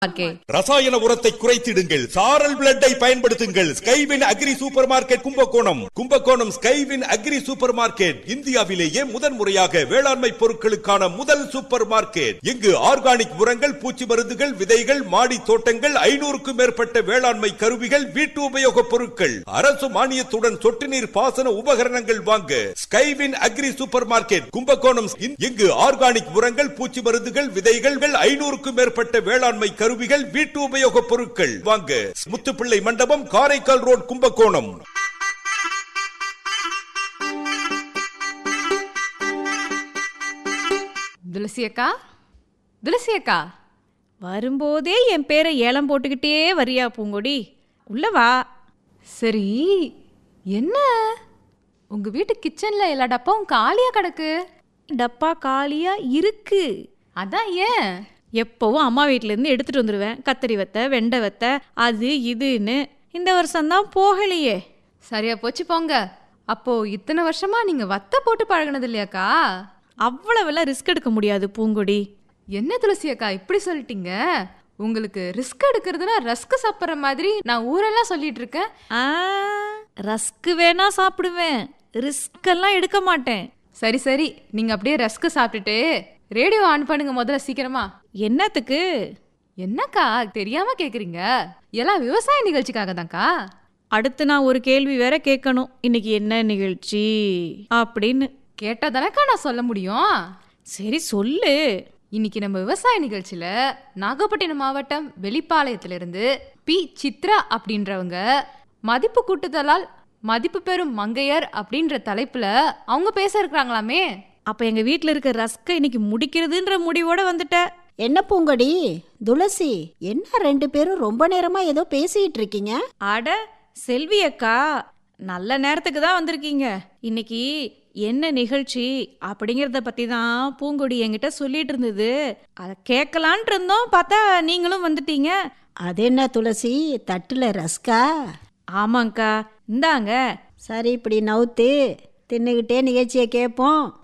market ரசாயன உரத்தை குறைத்திடுங்கள் சாரல் பிளட்டை பயன்படுத்துங்கள் Skywin agri super market Kumbakonam Kumbakonam Skywin agri super market இந்தியாவிலேயே முதன் முறையாக வேளாண்மை பொருட்களுக்கான முதல் சூப்பர் மார்க்கெட் இங்கு ஆர்கானிக் உரங்கள் பூச்சி மருந்துகள் விதைகள் மாடி தோட்டங்கள் ஐநூறுக்கும் மேற்பட்ட வேளாண்மை கருவிகள் வீட்டு உபயோக பொருட்கள் அரசு மானியத்துடன் சொட்டு நீர் பாசன உபகரணங்கள் வாங்க Skywin agri super market Kumbakonam இங்கு ஆர்கானிக் உரங்கள் பூச்சி மருந்துகள் விதைகள் ஐநூறுக்கும் மேற்பட்ட வேளாண்மை கருவிகள் வீட்டு உபயோக பொருட்கள் வாங்க முத்துப்பிள்ளை மண்டபம் காரைக்கால் ரோட் கும்பகோணம் துளசி அக்கா துளசி அக்கா வரும்போதே என் பேரை ஏலம் போட்டுக்கிட்டே வரியா பூங்கொடி உள்ள வா சரி என்ன உங்க வீட்டு கிச்சன்ல எல்லா டப்பாவும் காலியா கிடக்கு டப்பா காலியா இருக்கு அதான் ஏன் எப்பவும் அம்மா வீட்டிலேருந்து எடுத்துட்டு வந்துடுவேன் கத்தரி வத்தை வெண்டை வத்தை அது இதுன்னு இந்த வருஷம்தான் போகலையே சரியா போச்சு போங்க அப்போ இத்தனை வருஷமா நீங்க வத்த போட்டு பழகுனது இல்லையாக்கா அவ்வளவெல்லாம் ரிஸ்க் எடுக்க முடியாது பூங்கொடி என்ன துளசி அக்கா இப்படி சொல்லிட்டீங்க உங்களுக்கு ரிஸ்க் எடுக்கிறதுனா ரஸ்க் சாப்பிட்ற மாதிரி நான் ஊரெல்லாம் சொல்லிட்டு இருக்கேன் ஆ ரஸ்க்கு வேணா சாப்பிடுவேன் ரிஸ்க் எல்லாம் எடுக்க மாட்டேன் சரி சரி நீங்க அப்படியே ரஸ்க் சாப்பிட்டுட்டு ரேடியோ ஆன் பண்ணுங்க முதல்ல சீக்கிரமா என்னத்துக்கு என்னக்கா தெரியாம கேக்குறீங்க எல்லாம் விவசாய நிகழ்ச்சிக்காக தான்க்கா அடுத்து நான் ஒரு கேள்வி வேற கேட்கணும் இன்னைக்கு என்ன நிகழ்ச்சி அப்படின்னு கேட்டா தானக்கா நான் சொல்ல முடியும் சரி சொல்லு இன்னைக்கு நம்ம விவசாய நிகழ்ச்சியில நாகப்பட்டினம் மாவட்டம் வெளிப்பாளையத்திலிருந்து பி சித்ரா அப்படின்றவங்க மதிப்பு கூட்டுதலால் மதிப்பு பெறும் மங்கையர் அப்படின்ற தலைப்புல அவங்க பேச இருக்கிறாங்களாமே அப்ப எங்க வீட்ல இருக்க ரஸ்கை இன்னைக்கு முடிக்கிறதுன்ற முடிவோட வந்துட்ட என்ன பூங்கொடி துளசி என்ன ரெண்டு பேரும் ரொம்ப நேரமா ஏதோ பேசிட்டு இருக்கீங்க அட செல்வி அக்கா நல்ல நேரத்துக்கு தான் வந்திருக்கீங்க இன்னைக்கு என்ன நிகழ்ச்சி அப்படிங்கிறத பத்தி தான் பூங்கொடி என்கிட்ட சொல்லிட்டு இருந்தது அதை கேட்கலான்ட்டு இருந்தோம் பார்த்தா நீங்களும் வந்துட்டீங்க அது என்ன துளசி தட்டுல ரஸ்கா ஆமாங்க்கா இந்தாங்க சரி இப்படி நவுத்து தின்னுக்கிட்டே நிகழ்ச்சியை கேட்போம்